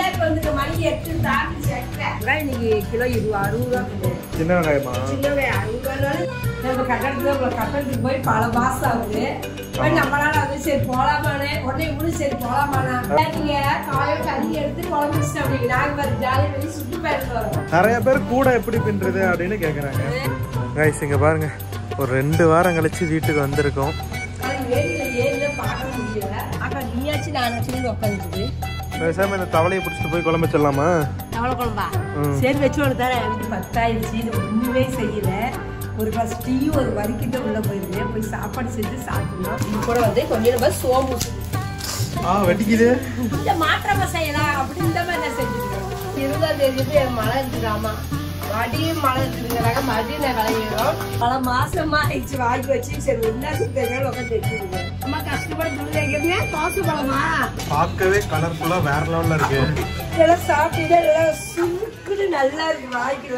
நீதான் வந்துட்டு மணி எட்டு தாண்டி சேர்க்கிறேன் இன்னைக்கு கிலோ இருபது அறுபது ரூபா கிடையாது சின்ன வெங்காயமா சின்னவே அறுபது ரூபானாலும் நம்ம கட்டடத்துல உங்களை கட்டடத்துக்கு போய் பல மாசம் ஆகுது போய் நம்மளால வந்து சரி போலாமானே உடனே இவனு சரி போலாமானா நீங்க காயம் கறி எடுத்து குழம்பு வச்சுட்டு அப்படிங்க நாங்க மாதிரி ஜாலியாக வெளியே சுற்றி போயிட்டு வரோம் நிறைய பேர் கூட எப்படி பின்னுறது அப்படின்னு கேக்குறாங்க கைஸ் இங்க பாருங்க ஒரு ரெண்டு வாரம் கழிச்சு வீட்டுக்கு வந்திருக்கோம் அது வேலையில ஏறில பார்க்க முடியல அக்கா நீயாச்சு நான் உட்காந்துட்டு பேசாம இந்த தவளையை பிடிச்சிட்டு போய் குழம்பு வச்சிடலாமா தவளை குழம்பா ம். சரி வச்சு ஒன்று தரேன் எனக்கு பத்தாயிடுச்சு இது ஒன்றுமே செய்யல ஒரு கிளாஸ் டீயும் ஒரு வரிக்கிட்ட உள்ள போயிருந்தேன் போய் சாப்பாடு செஞ்சு சாப்பிடணும் இது கூட வந்து கொஞ்சம் நம்ம சோம்பு ஆ வெட்டிக்குது இந்த மாற்றமா செய்யலாம் அப்படின்னு இந்த மாதிரி நான் செஞ்சுருக்கேன் இருபதாம் தேதி மழை இருக்குதாமா மடியும் மழை இருக்குதுங்கிறாங்க மறுபடியும் நான் விளையிடும் பல மாசமா ஆயிடுச்சு வாங்கி வச்சு சரி என்ன சுத்தங்க உட்காந்து தைச்சிருக்கேன் அம்மா கஷ்டப்பட்டு துணி தைக்கிறீங்க தோசை பழமா பார்க்கவே கலர்ஃபுல்லா வேற லெவல்ல இருக்கு இதெல்லாம் சாப்பிட்டு எல்லாம் சுருக்குன்னு நல்லா இருக்கு வாங்கிக்கிறேன்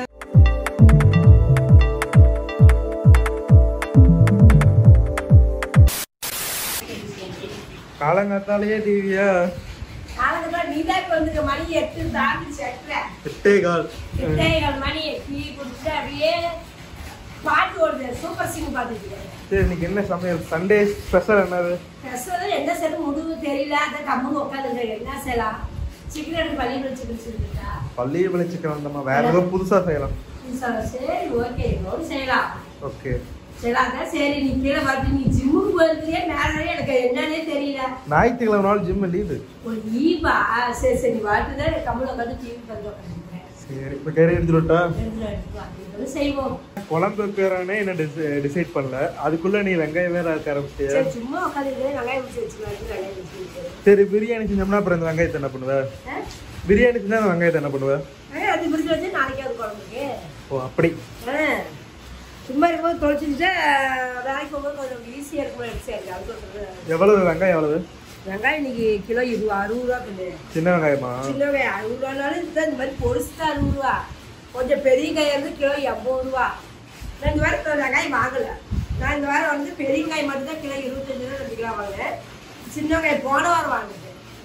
காலங்காத்தாலேயே டிவியா காலத்துல நீதான் வந்துட்டு மணி எட்டு தாண்டி சேர்க்கிறேன் எட்டே கால் எட்டேகால் மணி டீ குடிச்சுட்டு அப்படியே பாட்டு ஓடுது சூப்பர் சிங் பாத்துட்டு சரி இன்னைக்கு என்ன சமையல் சண்டே ஸ்பெஷல் என்னது ரசம் என்ன செய்யணும் முடிவு தெரியல அதை கம்முன்னு உட்காந்துங்க என்ன செய்யலாம் சிக்கன் எடுத்து பள்ளி வச்சு வச்சுருக்கா பள்ளியை விளைச்சிக்க வந்தோமா வேற ஏதோ புதுசா செய்யலாம் சரி ஓகே ஒன்று செய்யலாம் ஓகே செய்யலாங்க சரி நீ கீழே பார்த்து நீ ஜிம்முக்கு போயிருக்கிறியே மேலே எனக்கு என்னன்னே தெரியல ஞாயிற்றுக்கிழமை நாள் ஜிம் லீவு ஒரு ஈபா சரி சரி வாட்டு தான் கம்முல உட்காந்து டிவி பார்த்து உட்காந்துருக்கேன் சரி இப்போ கறி எடுத்துட்டு விட்டா எடுத்துட்டு எடுத்துட்டு வாங்கிட்டு செய்வோம் குழம்பு வைக்கிறானே என்ன டிசைட் பண்ணல அதுக்குள்ள நீ வெங்காயம் வேற இருக்க ஆரம்பிச்சியா சரி சும்மா உட்காந்துட்டு வெங்காயம் பிடிச்சி வச்சுக்கலாம் வெங்காயம் பிடிச்சி வச்சுக்கலாம் சரி பிரியாணி செஞ்சோம்னா அப்புறம் இந்த வெங்காயத்தை என்ன பண்ணுவ பிரியாணி செஞ்சா அந்த வெங்காயத்தை என்ன பண்ணுவ வெங்காயம் அது பிடிச்சி வச்சு நாளைக்கு அது குழம்புக்கு ஓ அப்படி ஆ. சும்மா இருக்கும்போது தொலைச்சிட்டு வேலைக்கு போகும்போது கொஞ்சம் ஈஸியாக இருக்கும் எடுத்து சரி அது சொல்றது எவ்வளவு வெங்காயம் எவ்வளவு வெங்காயம் இன்னைக்கு கிலோ இருபது அறுபது ரூபா கிடையாது சின்ன வெங்காயமா சின்ன வெங்காயம் அறுபது ரூபானாலும் இதுதான் இந்த மாதிரி பொடிசு அறுபது ரூபா கொஞ்சம் பெரிய காய் வந்து கிலோ எண்பது ரூபா நான் இந்த வாரம் இந்த வெங்காயம் வாங்கலை நான் இந்த வாரம் வந்து பெரிய காய் மட்டும் தான் கிலோ இருபத்தஞ்சு ரூபா ரெண்டு கிலோ வாங்கினேன் சின்ன வெங்காயம் போன வாரம் வாங்கினேன்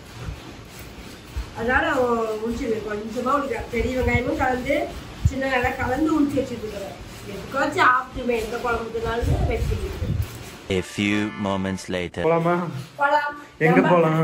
அதனால முடிச்சிருக்கேன் கொஞ்சமாக உனக்கு பெரிய வெங்காயமும் கலந்து சின்ன வெங்காயம் கலந்து உளிச்சு வச்சுருக்கிறேன் எதுக்காச்சும் ஆப்டுமே எந்த குழம்புனாலும் வச்சுக்கிட்டு A few moments later. போலாமா போலாம் எங்க போலாம்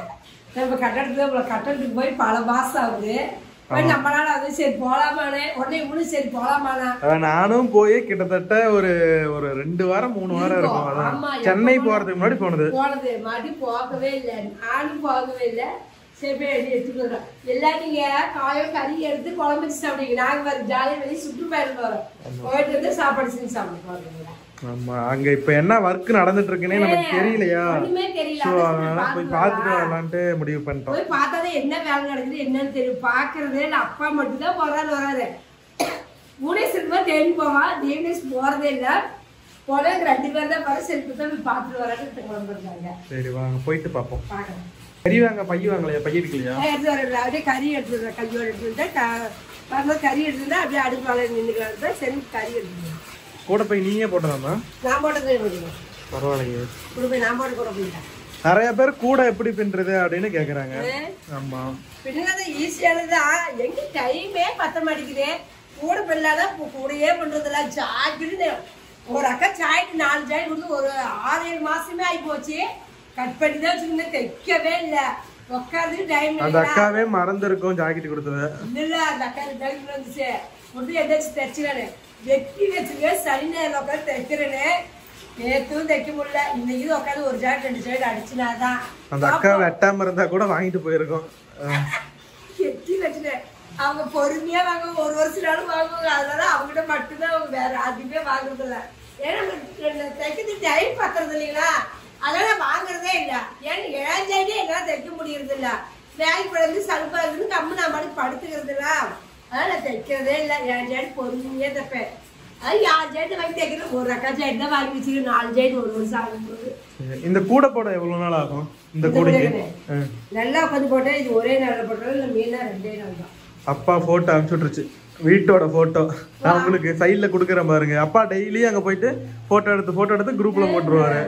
நம்ம கட்டடத்துல உங்களை கட்டடத்துக்கு போய் பல மாசம் ஆகுது போய் நம்மளால அது சரி போலாமானே உடனே இவனு சரி போலாமானா அதான் நானும் போய் கிட்டத்தட்ட ஒரு ஒரு ரெண்டு வாரம் மூணு வாரம் இருக்கும் ஆமா, அதான் எப்ப சென்னை போனா- போறதுக்கு முன்னாடி போனது போனது மறுபடி போகவே இல்லை நானும் போகவே இல்லை சரி போய் எடுத்து எடுத்துட்டு வரோம் எல்லாம் நீங்க காயம் கறி எடுத்து குழம்பு வச்சு சாப்பிடுவீங்க நாங்க வேற ஜாலியாக வெளியே சுற்றுப்பயணம் வரோம் போயிட்டு வந்து சாப்பாடு செஞ்சு சாப்பிட போறீங்களா ஆமா அங்க இப்ப என்ன ஒர்க் நடந்துட்டு இருக்குன்னே நமக்கு தெரியலையா ஒண்ணுமே தெரியல சோ அதான் சரி அதனால போய் பார்த்துட்டு பார்த்துட்டு வரலாம். வரலான்ட்டு முடிவு பண்ணிட்டோம் போய் பார்த்தாதான் என்ன வேலை நடக்குது என்னன்னு தெரியும் பாக்குறதே இல்ல அப்பா மட்டும் தான் போறாரு வராரு மூணேஸ்வரர் தான் தேடி போவான் தேவனேஷ் போறதே இல்ல போல ரெண்டு பேர் தான் வர சரி தான் போய் பார்த்துட்டு வரான்னு கிளம்புறாங்க சரி வாங்க போயிட்டு பார்ப்போம் பாக்கலாம் கறி வாங்க பைய வாங்கலையா பைய இருக்கலையா எடுத்து வரல அப்படியே கறி எடுத்து வரேன் கையோட எடுத்து வந்தா வரும்போது கறி எடுத்து வந்தா அப்படியே அடுப்பு மேலே நின்றுக்கலாம் தான் சரி கறி எடுத்து கூட போய் நீயே போட்டதாமா நான் போட்டதே கொடுக்கணும் பரவாயில்லையே கொடுப்பேன் நான் போட்டு கூட போயிட்டேன் நிறைய பேர் கூட எப்படி பின்றது அப்படின்னு கேக்குறாங்க ஆமா பின்னாத ஈஸியானதான் எங்க டைமே பத்த மாட்டேங்குது கூட பிள்ளாதான் கூடயே பண்றதில்ல ஜாக்கிட்டு ஒரு அக்கா சாய்ட்டு நாலு ஜாய் வந்து ஒரு ஆறு ஏழு மாசமே ஆகி போச்சு கட் பண்ணி தான் வச்சுக்கணும் தைக்கவே இல்லை உட்காந்து டைம் அந்த அக்காவே மறந்துருக்கும் ஜாக்கெட் கொடுத்தது இல்ல அந்த அக்கா டைம் வந்துச்சு முடிஞ்சு எதாச்சும் தைச்சிடானே வெட்டி வச்சுக்க சனி நேரம் உட்காந்து தைக்கிறேன்னு நேற்றும் தைக்க முடியல இன்னைக்கு இது உட்காந்து ஒரு ஜாக்கெட் ரெண்டு ஜாக்கெட் அடிச்சுனாதான் அந்த அக்கா வெட்டாம இருந்தா கூட வாங்கிட்டு போயிருக்கோம் அஹ் கெட்டி வச்சுட்டேன் அவங்க பொறுமையா வாங்க ஒரு வருஷம் நாளும் வாங்குவாங்க அதனால அவங்ககிட்ட மட்டும்தான் அவங்க வேற யாருக்குமே வாங்குறது இல்ல ஏன்னா நம்ம தைக்கிறது டைம் பத்துறது இல்லைங்களா அதனால வாங்குறதே இல்ல ஏன்னா ஏழாஞ்சாயிட்டே என்னால தைக்க முடியறது இல்ல வேலைக்கு படுறது சலுப்பா இருக்குது கம்மு நான் பாட்டு படுத்துக்கிறது இல்ல அதனால நான் தைக்கிறதே இல்ல ஏழாஞ்சாயிட்டு பொறுமையா தைப்பேன் அது ஏழு ஜாயிட்டு வாங்கி தைக்கிறது ஒரு ரக்கா ஜாயிட்டு தான் வாங்கி வச்சுக்கிறேன் நாலு ஜாயிட்டு ஒரு வருஷம் ஆகும்போது சரி. இந்த கூடை போட எவ்வளவு நாள் ஆகும் இந்த கூடைக்கு அஹ். நல்லா உட்காந்து போட்டேன் இது ஒரே நாளில் போட்டாலும் இல்லை மீனா ரெண்டே நாள் தான் அப்பா போட்டோ அனுப்பிச்சுட்ருச்சு வீட்டோட போட்டோ நான் உங்களுக்கு சைட்ல கொடுக்குறேன் பாருங்க அப்பா டெய்லி அங்க போயிட்டு போட்டோ எடுத்து போட்டோ எடுத்து குரூப்ல போட்டுருவாரு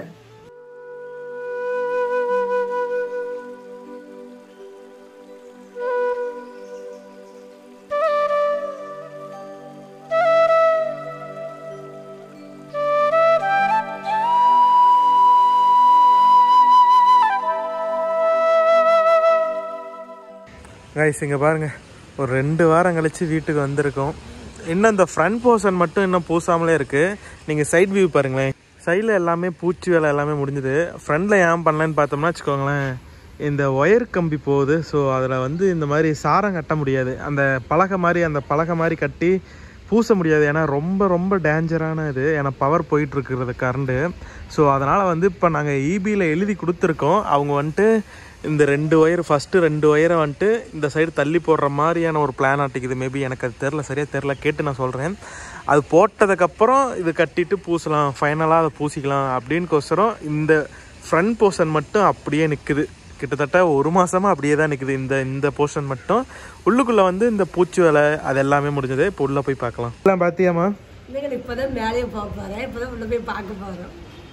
கைஸ் இங்கே பாருங்க ஒரு ரெண்டு வாரம் கழிச்சு வீட்டுக்கு வந்திருக்கோம் இன்னும் இந்த ஃப்ரண்ட் போர்ஷன் மட்டும் இன்னும் பூசாமலே இருக்கு நீங்கள் சைட் வியூ பாருங்களேன் சைடில் எல்லாமே பூச்சி வேலை எல்லாமே முடிஞ்சுது ஃப்ரண்டில் ஏன் பண்ணலன்னு பார்த்தோம்னா வச்சுக்கோங்களேன் இந்த ஒயர் கம்பி போகுது ஸோ அதில் வந்து இந்த மாதிரி சாரம் கட்ட முடியாது அந்த பலகை மாதிரி அந்த பலகை மாதிரி கட்டி பூச முடியாது ஏன்னா ரொம்ப ரொம்ப டேஞ்சரான இது ஏன்னா பவர் போயிட்டு இருக்கிறது கரண்ட்டு ஸோ அதனால் வந்து இப்போ நாங்கள் இபியில் எழுதி கொடுத்துருக்கோம் அவங்க வந்துட்டு இந்த ரெண்டு ஒயர் ஃபஸ்ட்டு ரெண்டு ஒயரை வந்துட்டு இந்த சைடு தள்ளி போடுற மாதிரியான ஒரு பிளான் ஆட்டிக்குது மேபி எனக்கு அது தெரில சரியாக தெரில கேட்டு நான் சொல்கிறேன் அது போட்டதுக்கப்புறம் இது கட்டிட்டு பூசலாம் ஃபைனலாக அதை பூசிக்கலாம் அப்படின்னுக்கோசரம் இந்த ஃப்ரண்ட் போர்ஷன் மட்டும் அப்படியே நிற்குது கிட்டத்தட்ட ஒரு மாசமா அப்படியே தான் நிற்குது இந்த இந்த போர்ஷன் மட்டும் உள்ளுக்குள்ள வந்து இந்த பூச்சி வேலை அது எல்லாமே முடிஞ்சது இப்போ உள்ள போய் பார்க்கலாம் எல்லாம் பார்த்தியாமா இல்லைங்க இப்போதான் மேலேயே போக போகிறேன் இப்போதான் உள்ள போய் பார்க்க போகிறோம்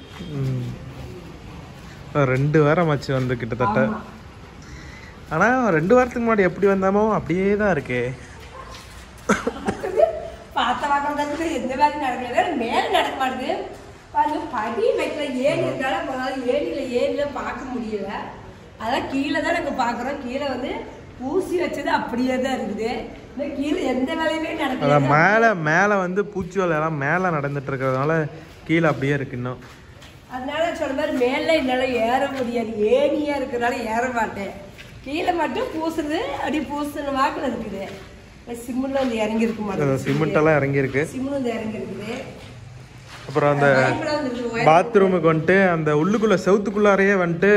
ரெண்டு வாரம் ஆச்சு வந்து கிட்டத்தட்ட ஆனா ரெண்டு வாரத்துக்கு முன்னாடி எப்படி வந்தாமோ அப்படியே தான் இருக்கே பார்த்த வாக்கம் தான் எந்த வேலையும் நடக்கல மேலே நடக்க மாட்டேது பாருங்க படி வைக்கல ஏணி இருந்தாலும் நம்மளால ஏணியில் ஏணியில் பார்க்க முடியல அதான் கீழே தான் நாங்கள் பார்க்குறோம் கீழே வந்து ஊசி வச்சது அப்படியே தான் இருக்குது இன்னும் கீழே எந்த வேலையுமே நடக்கல அதான் மேலே மேலே வந்து பூச்சி வேலை எல்லாம் மேலே நடந்துட்டு இருக்கிறதுனால கீழே அப்படியே இருக்கு இன்னும் அதனால சொல்ற மாதிரி மேலே என்னால் ஏற முடியாது ஏணியா இருக்கிறனால ஏற மாட்டேன் கீழே மட்டும் பூசுறது அப்படி பூசுன வாக்கில் இருக்குது சிம்மில் வந்து இறங்கி இருக்க மாட்டேன் சிமெண்ட் எல்லாம் இறங்கியிருக்கு சிம்மில் வந்து இறங்கி இருக்குது அப்புறம் அந்த பைப்லாம் வந்துருக்கு பாத்ரூமுக்கு வந்துட்டு அந்த உள்ளுக்குள்ள செவுத்துக்குள்ளாரையே வந்துட்டு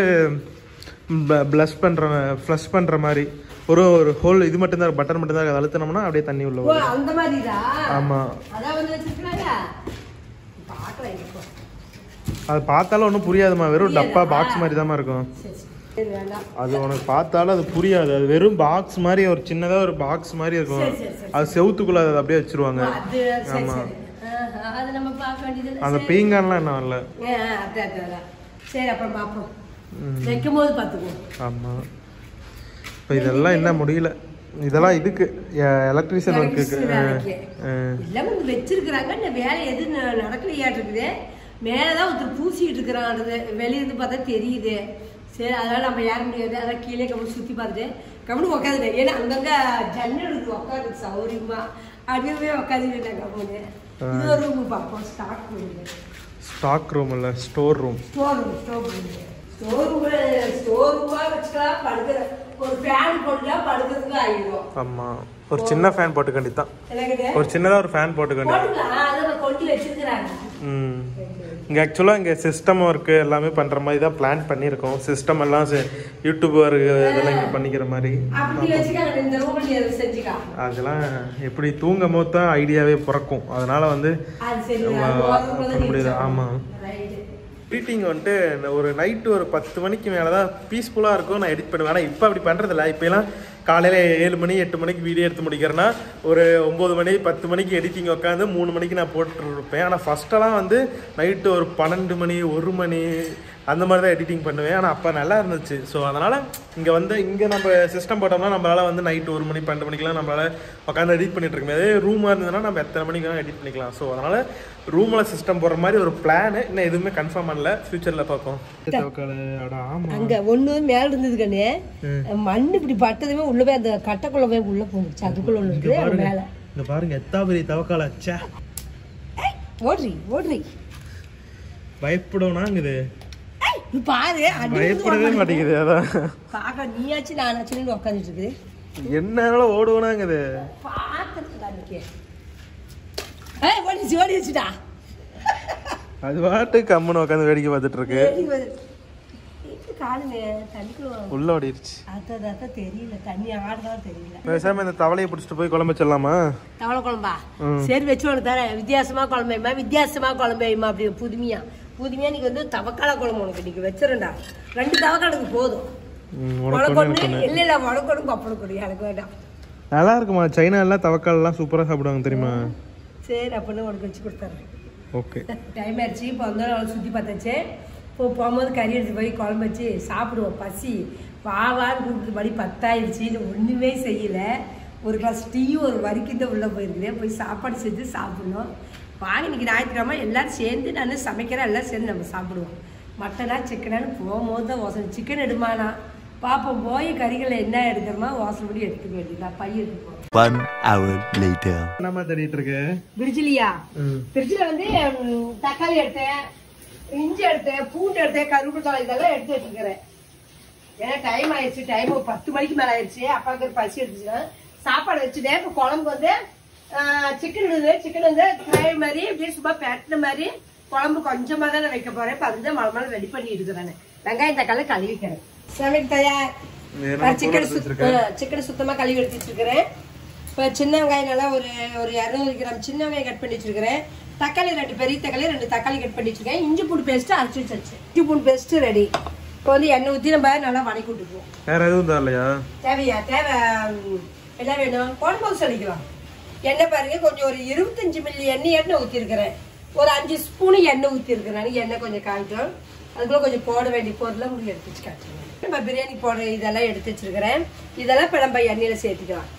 ப்ளஷ் பண்ற ஃப்ளஷ் பண்ற மாதிரி ஒரு ஒரு ஹோல் இது மட்டும் தான் பட்டன் மட்டும் தான் அழுத்தினோம்னா அப்படியே தண்ணி உள்ள ஓ வரும் அந்த மாதிரிதா ஆமா அதான் வந்து வச்சிருக்காங்க பார்க்கலாம் இப்போ அது பார்த்தாலும் ஒன்றும் புரியாதுமா வெறும் டப்பா பாக்ஸ் மாதிரி தான் இருக்கும் சரி சரி சரி வேண்டாம் அது உனக்கு பார்த்தாலும் அது புரியாது அது வெறும் பாக்ஸ் மாதிரி ஒரு சின்னதா ஒரு பாக்ஸ் மாதிரி இருக்கும் சரி, சரி, சரி. அது செவுத்துக்குள்ள அதை அப்படியே வச்சிருவாங்க அது சரி சரி ஆஹா, அது நம்ம பார்க்க வேண்டியது இல்லை. அந்த பீங்கான்லாம் என்ன வரல ஆ, ஆ, அதான் அதான் அதான். சரி அப்புறம் பார்ப்போம் வைக்கும் போது பார்த்துக்குவோம் ஆமா இப்போ இதெல்லாம் என்ன முடியல இதெல்லாம் இதுக்கு எலக்ட்ரிஷியன் ஒர்க்குக்கு வேலைக்கு. எல்லாம் வந்து வச்சிருக்கிறாங்க இந்த வேலை எது ந- நடக்கலையாட்டு இருக்குது மேலதான் ஒருத்தர் பூசிட்டு இருக்கிறாங்க வெளியிருந்து பார்த்தா தெரியுது சரி அதனால நம்ம ஏற முடியாது அதான் கீழே கம்மி சுத்தி பார்த்துட்டு கம்மனு உட்காந்துட்டேன் ஏன்னா அங்கங்க ஜன்னல் இருக்கு உட்காந்து சௌரியமா அப்படியே போய் உட்காந்துக்கிட்டேன் கம்மனு இது ஒரு ரூம் பார்ப்போம் ஸ்டாக் பண்ணுங்க ஸ்டாக் ரூம் இல்லை store room store room store room store room store ரூமா வச்சுக்கலாம் படுக்கிற ஒரு ஃபேன் போட்டுட்டா படுக்கிறதுக்கு ஆயிடும் ஆமா ஒரு சின்ன ஃபேன் போட்டுக்க வேண்டியதுதான் எனக்கு ஒரு சின்னதா ஒரு ஃபேன் போட்டுக்க வேண்டியது போட்டுக்கலாம் அதை நம்ம கொண்டு வச்சிருக்கிறாங்க ம் இங்கே ஆக்சுவலாக இங்கே சிஸ்டம் ஒர்க்கு எல்லாமே பண்ணுற மாதிரி தான் பிளான் பண்ணியிருக்கோம் சிஸ்டம் எல்லாம் செ- யூடியூப் ஒர்க் இதெல்லாம் இங்கே பண்ணிக்கிற மாதிரி அப்படி வச்சுக்காங்க இந்த ரூம் நீ அதை செஞ்சுக்கா அதெல்லாம் எப்படி தூங்கும் போது தான் ஐடியாவே பிறக்கும் அதனால வந்து அது சரி நம்ம அது ஒரு room ல பண்ண முடியாது தான் ஆமாம் ரைட்டு எடிட்டிங் வந்துட்டு இந்த ஒரு நைட்டு ஒரு பத்து மணிக்கு மேலே தான் பீஸ்ஃபுல்லாக இருக்கும் நான் எடிட் பண்ணுவேன் ஆனால் இப்போ அப்படி பண்ணுறதில்ல இப்போலாம் காலையில் ஏழு மணி எட்டு மணிக்கு வீடியோ எடுத்து முடிக்கிறேன்னா ஒரு ஒம்பது மணி பத்து மணிக்கு எடிட்டிங் உட்காந்து மூணு மணிக்கு நான் போட்டுருப்பேன் ஆனால் ஃபஸ்ட்டெல்லாம் வந்து நைட்டு ஒரு பன்னெண்டு மணி ஒரு மணி அந்த மாதிரி தான் எடிட்டிங் பண்ணுவேன் ஆனால் அப்போ நல்லா இருந்துச்சு ஸோ அதனால் இங்கே வந்து இங்கே நம்ம சிஸ்டம் போட்டோம்னா நம்மளால் வந்து நைட்டு ஒரு மணி பன்னெண்டு மணிக்கெலாம் நம்மளால் உட்காந்து எடிட் பண்ணிட்டு இருக்கோம் அதே ரூமாக இருந்ததுன்னா நம்ம எத்தனை மணிக்கு வேணால் எடிட் பண்ணிக்கலாம் ஸோ அதனால் ரூமில் சிஸ்டம் போடுற மாதிரி ஒரு பிளான் இன்னும் எதுவுமே கன்ஃபார்ம் பண்ணல ஃபியூச்சரில் பார்ப்போம் ஆமாம் அங்க ஒண்ணு மேல இருந்தது கண்ணு மண் இப்படி பட்டதுமே உள்ள போய் அந்த கட்டைக்குள்ள போய் உள்ள போந்துச்சு அதுக்குள்ள ஒண்ணு இருக்குது அது மேல இங்க பாருங்க எத்தா பெரிய தவக்கால ச்சே ஏய், ஓடுறி ஓடுறி பயப்படணும்னாங்குது ஏய், நீ பாரு அடி பயப்படவே மாட்டேங்குது அதான் பார்க்க நீயாச்சு நானாச்சுன்னு உட்காந்துட்டு இருக்குது என்னால ஓடுவனாங்குது பார்க்கறதுக்கு அன்னைக்கு ஏய் ஓடிச்சு ஓடி வச்சுட்டா அது பாட்டு கம்முன்னு உட்காந்து வேடிக்கை பார்த்துட்டு இருக்கு காலுங்க தண்ணிக்குள்ள உள்ள ஓடிடுச்சு அதான் அதான் தெரியல தண்ணி ஆடுதான் தெரியல பேசாம இந்த தவளையை பிடிச்சிட்டு போய் குழம்பு வச்சிடலாமா தவளை குழம்பா சரி வச்சு உனக்கு தரேன் வித்தியாசமா குழம்பு வைமா வித்தியாசமா குழம்பு வைமா அப்படி புதுமையா புதுமையா நீங்க வந்து தவக்கால குழம்பு உனக்கு இன்னைக்கு வச்சிருண்டா ரெண்டு தவக்காலுக்கு போதும் ம், உனக்கு உனக்கு ஒண்ணு ஒண்ணு இல்ல இல்ல உனக்கு ஒண்ணு பப்படம் கொடு எனக்கு வேண்டாம் நல்லா இருக்குமா சைனா எல்லாம் தவக்கால் எல்லாம் சூப்பரா சாப்பிடுவாங்க தெரியுமா சரி அப்படின்னு உனக்கு வச்சு கொடுத்துறேன் ஓகே டைம் ஆயிடுச்சு இப்போ வந்து நாள் சுற்றி பார்த்தாச்சு இப்போ போகும்போது கறி எடுத்து போய் குழம்பு வச்சு சாப்பிடுவோம் பசி வாவான்னு கூப்பிட்டு மணி பத்தாயிடுச்சு இது ஒன்றுமே செய்யலை ஒரு கிளாஸ் டீயும் ஒரு வரிக்கும் தான் உள்ளே போயிருக்குது போய் சாப்பாடு செஞ்சு சாப்பிடணும் வாங்க இன்னைக்கு ஞாயிற்றுக்கிழமை எல்லாரும் சேர்ந்து நான் சமைக்கிறேன் எல்லாம் சேர்ந்து நம்ம சாப்பிடுவோம் மட்டனா சிக்கனான்னு போகும்போது தான் ஓசனை சிக்கன் எடுமானா பாப்போம் போய் கறிகளை என்ன எடுக்கிறோமோ வாசல்படி எடுத்துக்க வேண்டியதான் பைய எடுத்துப்போம் One hour later. என்னம்மா தேடிட்டு இருக்கு பிரிட்ஜிலியா பிரிட்ஜில் வந்து ம், தக்காளி எடுத்தேன் இஞ்சி எடுத்தேன் பூண்டு எடுத்தேன் கருவேப்பிலை தழை இதெல்லாம் எடுத்து வச்சுக்கிறேன் ஏன்னா டைம் ஆயிடுச்சு டைம் ஒரு பத்து மணிக்கு மேல ஆயிடுச்சு அப்பாவுக்கு ஒரு பசி எடுத்துச்சுன்னா சாப்பாடு வச்சுட்டேன் இப்போ குழம்பு வந்து சிக்கன் இருந்தது சிக்கன் வந்து கிரேவி மாதிரி இப்படியே சும்மா பெட்டின மாதிரி குழம்பு கொஞ்சமா தான் வைக்க போறேன் இப்போ அதுதான் மழை மழை ரெடி பண்ணி இருக்கிறேன் வெங்காயம் தக்காளி கழுவிக்கிறேன் சமைக்க தயார் வேற சிக்கன் தூள் எடுத்து சிக்கன் சுத்தமா கழுவி எடுத்து வச்சிருக்கிறேன் இப்போ சின்ன வெங்காயம் நல்லா ஒரு ஒரு இரநூறு கிராம் சின்ன வெங்காயம் கட் பண்ணி வச்சிருக்கிறேன் தக்காளி ரெண்டு பெரிய தக்காளி ரெண்டு தக்காளி கட் பண்ணி வச்சிருக்கேன் இஞ்சி பூண்டு பேஸ்ட் அரைச்சி வச்சாச்சு இஞ்சி பூண்டு பேஸ்ட் ரெடி இப்போ வந்து எண்ணெய் ஊற்றி நம்ம நல்லா வணக்கி விட்டுக்குவோம் வேற எதுவும் தரலையா தேவையா தேவை ம், என்ன வேணும் குழம்பு ஹவுஸ் அடிக்கலாம் எண்ணெய் பாருங்க கொஞ்சம் ஒரு இருபத்தஞ்சு மில்லி எண்ணெய் எண்ணெய் ஊற்றிருக்கிறேன் ஒரு அஞ்சு ஸ்பூனு எண்ணெய் ஊற்றிருக்கிறேன் எண்ணெய் கொஞ்சம் காய்க்கும் அதுக்குள்ள கொஞ்சம் போட வேண்டிய பொருளை உங்களுக்கு எடுத்து வச்சு காட்டுறேன் நம்ம பிரியாணி போடுற இதெல்லாம் எடுத்து வச்சிருக்கிறேன் இதெல்லாம் இப்போ நம்ம எண்ணெயில் சேர்த்துக்கலாம்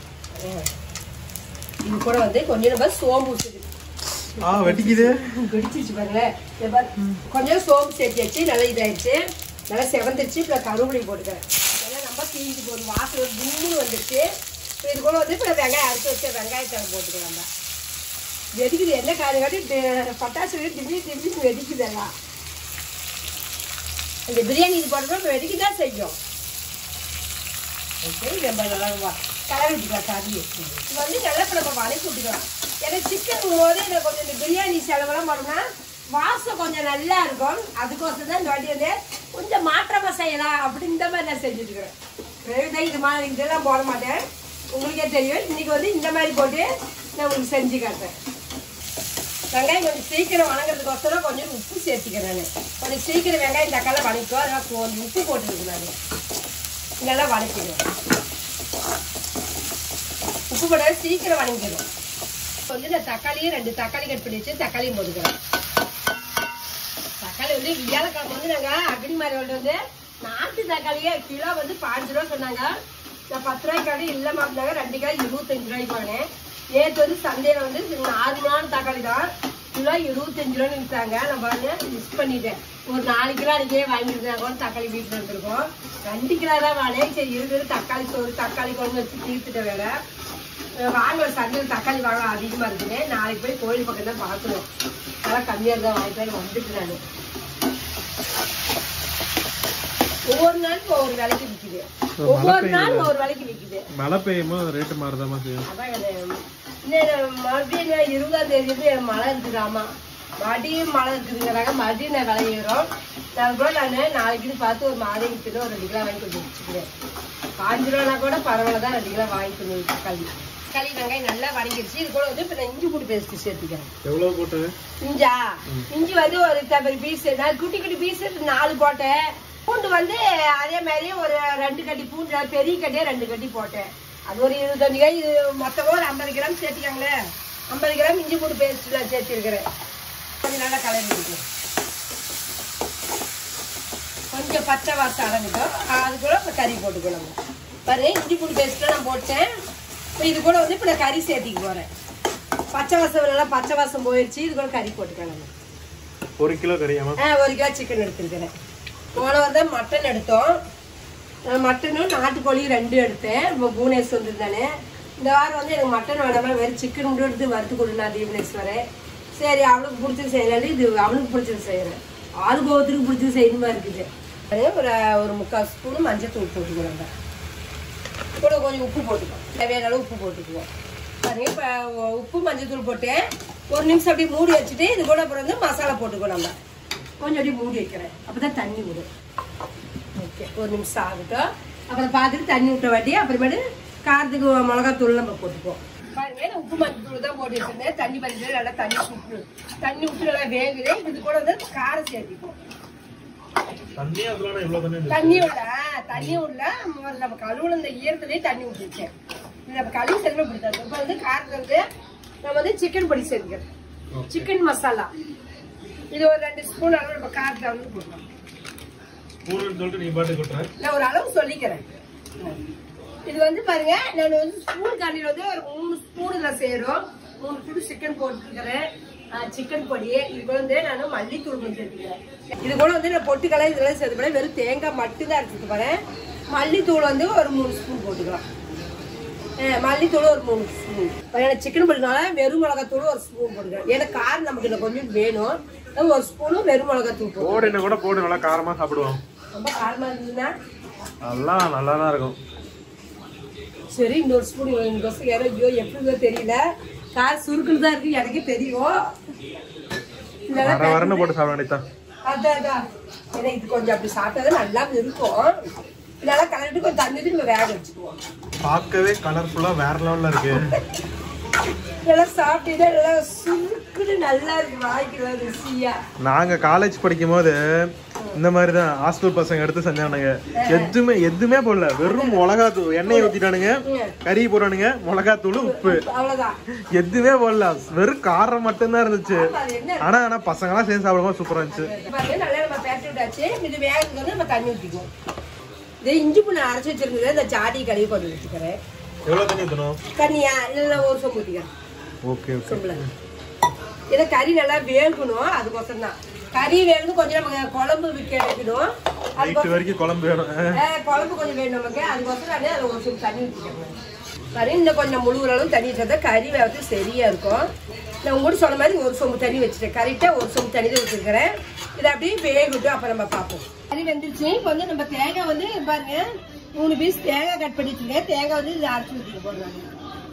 இது கூட வந்து கொஞ்சம் நம்ம சோம்பு ஊற்றுது ஆ வெட்டிக்குது வெடிச்சிருச்சு பாருங்களேன் இதை பாரு. கொஞ்சம் சோம்பு சேர்த்தியாச்சு நல்லா இதாயிடுச்சு நல்லா செவந்துருச்சு இப்போ கருவேப்பிலையும் போட்டுக்கிறேன் இதெல்லாம் நம்ம தீஞ்சு போகுது வாசல் ஒரு கும்முன்னு வந்துருச்சு இப்போ இது கூட வந்து இப்போ வெங்காயம் அரைச்சி வச்ச வெங்காயத்தை போட்டுக்கலாம் நம்ம வெடிக்குது என்ன காரியம் காட்டி டி- பட்டாசு வெடி திடீர் திடீர்னு வெடிக்குது எல்லாம் இந்த பிரியாணி இது போட்டோம்னா வெடிக்க தான் செய்யும் ஓகே ரொம்ப நல்லா வா- கலரி விட்டுக்கலாம் சாதி இது வந்து நல்லா இப்போ நம்ம வதக்கி விட்டுக்கலாம் ஏன்னா சிக்கன் போது இதை கொஞ்சம் இந்த பிரியாணி செலவெல்லாம் போனோம்னா வாசம் கொஞ்சம் நல்லா இருக்கும் அதுக்கோசம் தான் இந்த வாட்டி வந்து கொஞ்சம் மாற்றமாக செய்யலாம் அப்படி இந்த மாதிரி நான் செஞ்சுட்டு இருக்கிறேன் இது மாதிரி இதெல்லாம் போட மாட்டேன் உங்களுக்கே தெரியும் இன்னைக்கு வந்து இந்த மாதிரி போட்டு நான் உங்களுக்கு செஞ்சு காட்டுறேன் வெங்காயம் கொஞ்சம் சீக்கிரம் வணங்குறதுக்கோசரம் கொஞ்சம் உப்பு சேர்த்துக்கிறேன் நான் கொஞ்சம் சீக்கிரம் வெங்காயம் தக்காளி வணக்கும் அதெல்லாம் கொஞ்சம் உப்பு போட்டுருக்கு நான் நல்லா வதக்கிடுவேன் உப்பு போட சீக்கிரம் வணங்கிடும் வந்து இந்த தக்காளியும் ரெண்டு தக்காளி கட் பண்ணி வச்சு தக்காளியும் போட்டுக்கிறேன் தக்காளி வந்து வியாழக்கிழமை வந்து நாங்க அக்னி மாதிரி வந்து நாட்டு தக்காளியே கிலோ வந்து பாஞ்சு ரூபா சொன்னாங்க நான் பத்து ரூபாய்க்கு கடை இல்லாம இருந்தாங்க ரெண்டு கிலோ இருபத்தஞ்சு ரூபாய்க்கு வாங்கினேன் நேற்று வந்து சந்தையில வந்து நாலு நாள் தக்காளி தான் கிலோ இருபத்தஞ்சு ரூபான்னு விற்றாங்க நான் பாருங்க மிஸ் பண்ணிட்டேன் ஒரு நாலு கிலோ அன்றைக்கே வாங்கியிருந்தாங்க தக்காளி வீட்டில் இருந்திருக்கோம் ரெண்டு கிலோ தான் வாங்கினேன் சரி இருக்குது தக்காளி சோறு தக்காளி குழம்பு வச்சு தீர்த்துட்ட வேலை அஹ் வாங்க ஒரு சந்தையில் தக்காளி வாங்க அதிகமா இருக்குன்னு நாளைக்கு போய் கோயில் பக்கம் தான் பார்க்கணும் அதெல்லாம் கம்மியா இருந்தா வாங்கிட்டு வந்துட்டு நான் ஒவ்வொரு நாளும் ஒவ்வொரு விலைக்கு விக்குது ஒவ்வொரு நாள் ஒவ்வொரு விலைக்கு விக்குது மழை பெய்யுமோ ரேட்டு மாறுதாமா செய்யும் அதான் இது. இன்னும் மறுபடியும் இன்னும் இருபதாம் தேதி வந்து மழை இருக்குது ஆமா மறுபடியும் மழை இருக்குதுங்கிறாங்க மறுபடியும் நான் விலை ஏறும் நான் கூட நான் நாளைக்கு இது பார்த்து ஒரு மாதம் கிலோ ஒரு ரெண்டு கிலோ வாங்கி கொண்டு வச்சுக்கிறேன் பாஞ்சு ரூபானா கூட பரவாயில்ல தான் ரெண்டு கிலோ வாங்கி கொண்டு வந்து தக்காளி தக்காளி வெங்காயம் நல்லா வணங்கிடுச்சு இது கூட வந்து இப்போ நான் இஞ்சி பூண்டு பேஸ்ட் சேர்த்துக்கிறேன் எவ்வளவு போட்டு இஞ்சா இஞ்சி வந்து ஒரு தபரி பீஸ் நான் குட்டி குட்டி பீஸ் நாலு போட்டேன் பூண்டு வந்து அதே மாதிரி ஒரு ரெண்டு கட்டி பூண்டு பெரிய கட்டியே ரெண்டு கட்டி போட்டேன் அது ஒரு இருபத்தஞ்சு கிராம் இது மொத்தமாக ஒரு ஐம்பது கிராம் சேர்த்துக்காங்களேன் ஐம்பது கிராம் இஞ்சி பூண்டு பேஸ்ட் நான் சேர்த்துருக்கிறேன் கொஞ்சம் நல்லா கலரி விட்டுக்கலாம் கொஞ்சம் பச்சை வாசம் அடங்கிட்டோம் அது கூட இப்போ கறி போட்டுக்கணும் பாரு இஞ்சி பூண்டு பேஸ்ட்லாம் நான் போட்டேன் இப்போ இது கூட வந்து இப்போ நான் கறி சேர்த்திக்க போகிறேன் பச்சை வாசம் நல்லா பச்சை வாசம் போயிடுச்சு இது கூட கறி போட்டுக்கலாம் ஒரு கிலோ கறியாமா ஆ ஒரு கிலோ சிக்கன் எடுத்துருக்கிறேன் போன வாரம் மட்டன் எடுத்தோம் நான் மட்டனும் நாட்டுக்கோழியும் ரெண்டு எடுத்தேன் இப்போ புவனேஸ்வர் வந்துருந்தானே இந்த வாரம் வந்து எனக்கு மட்டன் வேணாமா வெறும் சிக்கன் மட்டும் எடுத்து வறுத்து கொடுனா தீபனேஸ்வரன் சரி அவளுக்கு பிடிச்சது செய்யலான்னு இது அவனுக்கு பிடிச்சது செய்கிறேன் ஆளுக்கு ஒவ்வொருத்தருக்கு பிடிச்சது செய்யணுமா இருக்குது அதே ஒரு ஒரு முக்கால் ஸ்பூன் மஞ்சள் தூள் போட்டுக்கிறோம் கூட கொஞ்சம் உப்பு போட்டுக்குவோம் தேவையான அளவு உப்பு போட்டுக்குவோம் பாருங்க இப்போ உப்பு மஞ்சள் தூள் போட்டேன் ஒரு நிமிஷம் அப்படியே மூடி வச்சுட்டு இது கூட அப்புறம் வந்து மசாலா போட்டுக்குவோம் நம்ம கொஞ்சம் அப்படியே மூடி வைக்கிறேன் அப்பதான் தண்ணி விடும் ஓகே ஒரு நிமிஷம் ஆகட்டும் அப்புறம் பார்த்துட்டு தண்ணி விட்ட வாட்டி அப்புறமேட்டு காரத்துக்கு மிளகாத்தூள் நம்ம போட்டுக்குவோம் பாருங்க நான் உப்பு மஞ்சள் தூள் தான் போட்டு வச்சிருந்தேன் தண்ணி பண்ணிட்டு நல்லா தண்ணி விட்டு தண்ணி விட்டு நல்லா வேகுது இது கூட வந்து காரம் சேர்த்திக்குவோம் தண்ணி அதுல எவ்வளவு தண்ணி தண்ணி உள்ள தண்ணி உள்ள முதல்ல நம்ம கழுவுல இந்த ஈரத்துலயே தண்ணி ஊற்றிருக்கேன் இது நம்ம கழுவி செல்வம் பிடித்தாது இப்போ வந்து காரத்துல வந்து நம்ம வந்து சிக்கன் பொடி சேர்த்துக்கிறோம் சிக்கன் மசாலா இது ஒரு ரெண்டு ஸ்பூன் அளவு நம்ம காரத்துல வந்து போடலாம் பூரன்னு சொல்லிட்டு நீ பாட்டு கொட்டுற நான் ஒரு அளவு சொல்லிக்கிறேன் இது வந்து பாருங்க நான் வந்து ஸ்பூன் காண்டியில் வந்து ஒரு மூணு ஸ்பூன் இதில் சேரும் மூணு ஸ்பூன் சிக்கன் போட்டுருக்கிறேன் சிக்கன் பொடி இது கூட வந்து நான் மல்லித்தூள் கொஞ்சம் சேர்த்துக்கிறேன் இது கூட வந்து நான் பொட்டுக்கலை இதெல்லாம் சேர்த்து போறேன் வெறும் தேங்காய் மட்டும் தான் அரைச்சிட்டு போறேன் மல்லித்தூள் வந்து ஒரு மூணு ஸ்பூன் போட்டுக்கலாம் அஹ் மல்லித்தூள் ஒரு மூணு ஸ்பூன் எனக்கு சிக்கன் போட்டுனால வெறும் மிளகாத்தூள் ஒரு ஸ்பூன் போட்டுக்கலாம் ஏன்னா காரம் நமக்கு இன்னும் கொஞ்சம் வேணும் அதான் ஒரு ஸ்பூனும் வெறும் மிளகாத்தூள் போடும் போடு என்ன கூட போடு நல்லா காரமாக சாப்பிடுவோம் ரொம்ப காரமாக இருந்ததுன்னா நல்லா நல்லா தான் இருக்கும் சரி இன்னொரு ஸ்பூன் இந்த வருஷம் யாரோ ஐயோ எப்படிதோ தெரியல கார் சுருக்குன்னு தான் இருக்கு எனக்கே தெரியும் இல்லைன்னா வர வரன்னு போட்டு சாப்பிட வேண்டியதான் அதான் அதான் ஏன்னா இது கொஞ்சம் அப்படி சாப்பிட்டா நல்லா இருக்கும் இதெல்லாம் கலந்துட்டு கொஞ்சம் தண்ணி ஊத்தி நம்ம வேக வச்சுக்குவோம் பார்க்கவே கலர்ஃபுல்லாக வேற லெவலில் இருக்கு இதெல்லாம் சாப்பிட்டீங்கன்னா நல்லா சுருக்குன்னு நல்லா இருக்கு வாய்க்கு ருசியா நாங்க காலேஜ் படிக்கும் போது இந்த மாதிரி தான் ஹாஸ்டல் பசங்க எடுத்து செஞ்சானுங்க எதுவுமே எதுவுமே போடல வெறும் மிளகாத்தூள் எண்ணெயை ஊத்திட்டானுங்க கறி போடானுங்க மிளகாத்தூள் உப்பு அவ்வளவுதான் எதுவுமே போடல வெறும் காரம் மட்டும்தான் இருந்துச்சு அது என்ன ஆனா ஆனா பசங்க எல்லாம் சேர்ந்து சாப்பிடும்போது சூப்பரா இருந்துச்சு பாருங்க, நல்லா நம்ம பேட்டி விட்டாச்சு இது வேகத்துக்கு வந்து நம்ம தண்ணி ஊற்றிக்குவோம் இது இஞ்சி பூண்டு அரைச்சி வச்சிருந்தது இந்த ஜாடி கழுவி கொண்டு வச்சுக்கிறேன் எவ்வளவு தண்ணி ஊத்தணும் தண்ணியா இல்லை ஒரு சொம்பு ஊற்றிக்கிறேன் ஓகே ஓகே சொம்புல இதை கறி நல்லா வேகணும் அதுக்கோசரம் தான் கறி வேகணும் கொஞ்சம் நமக்கு குழம்பு விற்க வைக்கணும் நைட்டு வரைக்கும் குழம்பு வேணும் அஹ் குழம்பு கொஞ்சம் வேணும் நமக்கு அதுக்கோசரம் அப்படியே அதில் ஒரு சொம்பு தண்ணி ஊற்றிக்கணும் கறி இன்னும் கொஞ்சம் முழுகிற அளவு தண்ணி வச்சா தான் கறி வேகத்துக்கு சரியா இருக்கும் நான் உங்கள்கிட்ட சொன்ன மாதிரி ஒரு சொம்பு தண்ணி வச்சுட்டேன் கரெக்டாக ஒரு சொம்பு தண்ணி தான் வச்சுருக்கிறேன் இதை அப்படியே வேகட்டும் அப்போ நம்ம பார்ப்போம் கறி வெந்துருச்சு இப்போ வந்து நம்ம தேங்காய் வந்து பாருங்க மூணு பீஸ் தேங்காய் கட் பண்ணி வச்சுருக்கேன் தேங்காய் வந்து இதில் அரைச்சி ஊற்றிக்க போடுறாங்க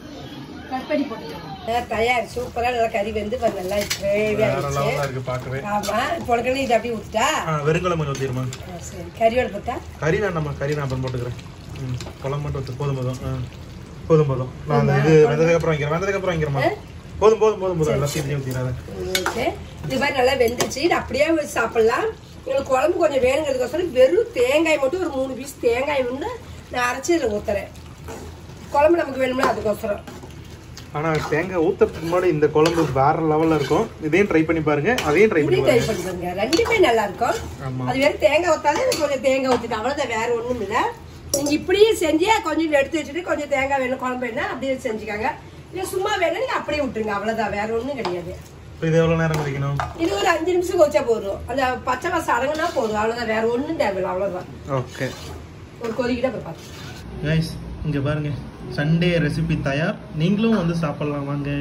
கட் பண்ணி போட்டுக்கலாம் தயார் சூப்பராக நல்லா கறி வெந்து பாருங்க, நல்லா கிரேவி வேற ஆயிடுச்சு லெவலா இருக்கு பார்க்கவே ஆமா பொழுக்கணும் இது அப்படியே ஊற்றிட்டா வெறுங்குழம்பு கொஞ்சம் ஊத்திடுமா சரி கறியோட போட்டா கறி வேண்டாம்மா கறி நான் அப்புறம் போட்டுக்கிறேன் ம், குழம்பு மட்டும் ஊத்து போதும் போதும் ஆ. போதும் போதும் நான் அந்த இது வந்ததுக்கு அப்புறம் வைக்கிறேன் வந்ததுக்கு அப்புறம் வைக்கிறேம்மா போதும் போதும் போதும் போதும் எல்லாத்தையும் ஊற்றிடாத ஓகே இது மாதிரி நல்லா வெந்துச்சு இது அப்படியே வச்சு சாப்பிடலாம் உங்களுக்கு குழம்பு கொஞ்சம் வேணுங்கிறதுக்கோசரம் வெறும் தேங்காய் மட்டும் ஒரு மூணு பீஸ் தேங்காய் வந்து நான் அரைச்சி இதில் ஊற்றுறேன் குழம்பு நமக்கு வேணும்னா அதுக்கோசரம் ஆனா தேங்காய் ஊத்துறதுக்கு முன்னாடி இந்த குழம்பு வேற லெவல்ல இருக்கும் இதையும் ட்ரை பண்ணி பாருங்க அதையும் ட்ரை பண்ணி இதையும் ட்ரை பண்ணி பாருங்க ரெண்டுமே நல்லா இருக்கும் ஆமா. அது வெறும் தேங்காய் ஊற்றாலே இது கொஞ்சம் தேங்காய் ஊற்றிட்டு அவ்வளோதான் வேற ஒன்றும் இல்லை நீங்கள் இப்படியே செஞ்சு கொஞ்சம் எடுத்து வச்சுட்டு கொஞ்சம் தேங்காய் வேணும் குழம்பு வேணும் அப்படியே செஞ்சுக்காங்க இல்லை சும்மா வேணும் நீங்கள் அப்படியே விட்டுருங்க அவ்வளோதான் வேற ஒன்றும் கிடையாது இப்போ இது எவ்வளவு நேரம் குடிக்கணும் இது ஒரு அஞ்சு நிமிஷம் கொச்சா போதும் அந்த பச்சை வாசம் அடங்குனா போதும் அவ்வளோதான் வேற ஒன்றும் தேவையில்லை அவ்வளோதான் ஓகே ஒரு கொதிக்கிட்ட அப்புறம் பார்த்து கைஸ் இங்க பாருங்க சண்டே ரெசிபி தயார் நீங்களும் வந்து சாப்பிடலாம் வாங்க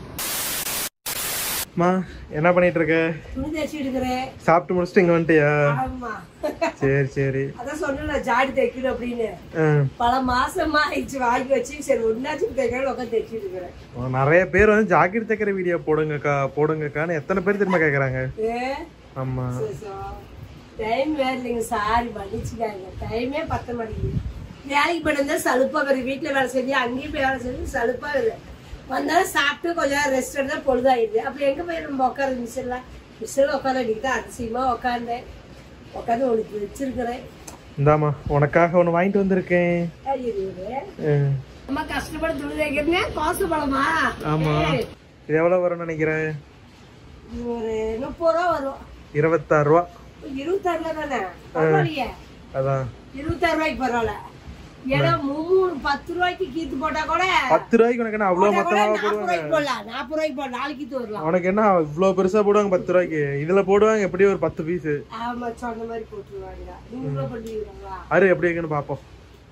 மா என்ன பண்ணிட்டு இருக்க துணி தேய்ச்சி எடுக்கிறேன் சாப்பிட்டு முடிச்சுட்டு இங்க வந்துட்டியா ஆமா சரி சரி அதான் சொன்னேன் ஜாடி தைக்கணும் அப்படின்னு ஆ. பல மாசமா ஆயிடுச்சு வாங்கி வச்சு சரி ஒன்னாச்சும் தைக்கணும் உட்காந்து தைச்சி இருக்கிறேன் நிறைய பேர் வந்து ஜாக்கெட் தைக்கிற வீடியோ போடுங்கக்கா போடுங்கக்கான்னு எத்தனை பேர் திரும்ப கேக்குறாங்க ஏ ஆமா டைம் வேற இல்லைங்க சாரி மன்னிச்சுக்காங்க டைமே பத்த மாட்டேங்குது வேலைக்கு போயிருந்தா சலுப்பா வருது வீட்டுல வேலை செஞ்சு அங்கேயும் போய் வேலை செஞ்சு சலுப்பா வருது வந்தாலும் சாப்பிட்டு கொஞ்ச நேரம் ரெஸ்ட் எடுத்தா பொழுதாயிடுது அப்ப எங்க போய் நம்ம உட்கார மிஷின்ல மிஷின்ல உட்கார இன்னைக்கு தான் அதிசயமா உட்காந்தேன் உட்காந்து உனக்கு வச்சிருக்கிறேன் இந்தாம்மா உனக்காக ஒன்று வாங்கிட்டு வந்திருக்கேன் ஐயோ, ஆ. அம்மா கஷ்டப்பட்டு துணி தைக்கிறேன் காசு பழமா ஆமா இது எவ்வளவு வரும்னு நினைக்கிறேன் ஒரு முப்பது ரூபா வரும் இருபத்தாறு ரூபா இருபத்தாறுல தானே பரவாயில்லையே அதான் இருபத்தாறு ரூபாய்க்கு பரவாயில்ல ஏன்னா மூணு பத்து ரூபாய்க்கு கீத்து போட்டா கூட பத்து ரூபாய்க்கு உனக்கு என்ன அவ்வளோ போட்டா கூட மொத்தமாக நாற்பது ரூபாய்க்கு போடலாம் நாற்பது ரூபாய்க்கு போடலாம் நாலு கீத்து வரலாம் உனக்கு என்ன இவ்வளோ பெருசா போடுவாங்க பத்து ரூபாய்க்கு இதுல போடுவாங்க எப்படியும் ஒரு பத்து பீஸ் ஆமா சொன்ன மாதிரி போட்டுருவாங்க நீங்க பண்ணிடுவாங்களா அரு எப்படி இருக்குன்னு பார்ப்போம்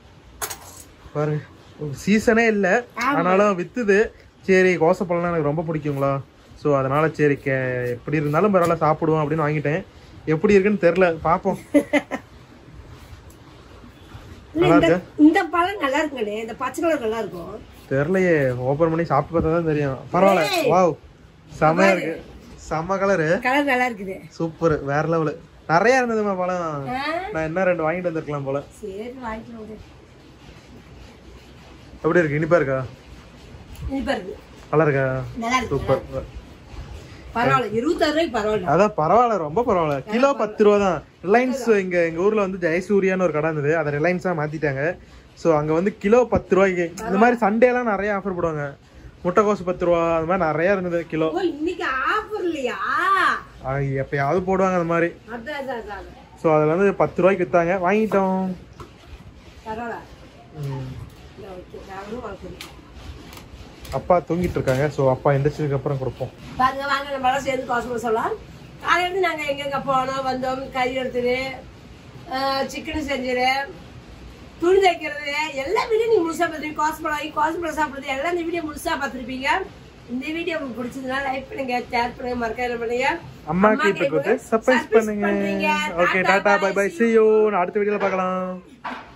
பாருங்க சீசனே இல்லை ஆனாலும் வித்துது சரி கோசப்பழம்னா எனக்கு ரொம்ப பிடிக்குங்களா ஸோ அதனால சரி கே எப்படி இருந்தாலும் பரவாயில்ல சாப்பிடுவோம் அப்படின்னு வாங்கிட்டேன் எப்படி இருக்குன்னு தெரில பார்ப்போம் இல்ல, இந்த இந்த பழம் நல்லா இருக்குங்களே இந்த பச்சை கலர் நல்லா இருக்கும் தெரிலையே ஓப்பன் பண்ணி சாப்பிட்டு பார்த்தா தான் தெரியும் பரவாயில்ல வாவ் செமையா இருக்கு செம்ம கலரு கலர் நல்லா இருக்குது சூப்பர் வேற லெவலு நிறைய இருந்ததுமா பழம் ஆ, நான் என்ன ரெண்டு வாங்கிட்டு வந்திருக்கலாம் போல சரி வாங்கிக்கலாம் விடு. எப்படி இருக்கு இனிப்பா இருக்கா இனிப்பா இருக்கு நல்லா இருக்கா நல்லா இருக்கு சூப்பர் பரவாயில்ல இருபத்தாறு ரூபாய்க்கு பரவாயில்ல அதான் பரவாயில்ல ரொம்ப பரவாயில்ல கிலோ பத்து ரூபா தான் ரிலையன்ஸ் இங்க எங்க ஊர்ல வந்து ஜெயசூர்யான்னு ஒரு கடை இருந்தது அதை ரிலையன்ஸா மாத்திட்டாங்க ஸோ அங்க வந்து கிலோ பத்து ரூபாய்க்கு இந்த மாதிரி சண்டே எல்லாம் நிறைய ஆஃபர் போடுவாங்க முட்டைக்கோசு பத்து ரூபா அந்த மாதிரி நிறைய இருந்தது கிலோ ஓ இன்னைக்கு ஆஃபர் இல்லையா அது எப்பயாவது போடுவாங்க அந்த மாதிரி அதான் அதான் அதான் அதான். ஸோ அதில் வந்து பத்து ரூபாய்க்கு வித்தாங்க வாங்கிட்டோம் பரவாயில்ல ம். இல்லை, ஓகே நாங்களும் வாங்கிக்கிறோம் அப்பா தூங்கிட்டு இருக்காங்க ஸோ அப்பா எந்திரிச்சதுக்கு அப்புறம் கொடுப்போம் பாருங்க வாங்க நம்ம எல்லாம் சேர்ந்து காசுமா சொல்லலாம் காலையில நாங்கள் எங்கெங்க போனோம் வந்தோம் கறி எடுத்துரு சிக்கன் செஞ்சிரு துணி தைக்கிறது எல்லா வீடியோ நீங்க முழுசா பார்த்துருப்பீங்க காஸ்பலம் வாங்கி காஸ்பலம் சாப்பிடுறது எல்லாம் இந்த வீடியோ முழுசா பார்த்துருப்பீங்க இந்த வீடியோ உங்களுக்கு பிடிச்சதுன்னா லைக் பண்ணுங்க ஷேர் பண்ணுங்க மறக்காம என்ன பண்ணுங்க அம்மாக்கு இப்போ கொடுத்து சர்ப்ரைஸ் surprise பண்ணுங்க பண்றீங்க. Okay tata, tata bye bye, bye see see you அடுத்த வீடியோல பார்க்கலாம்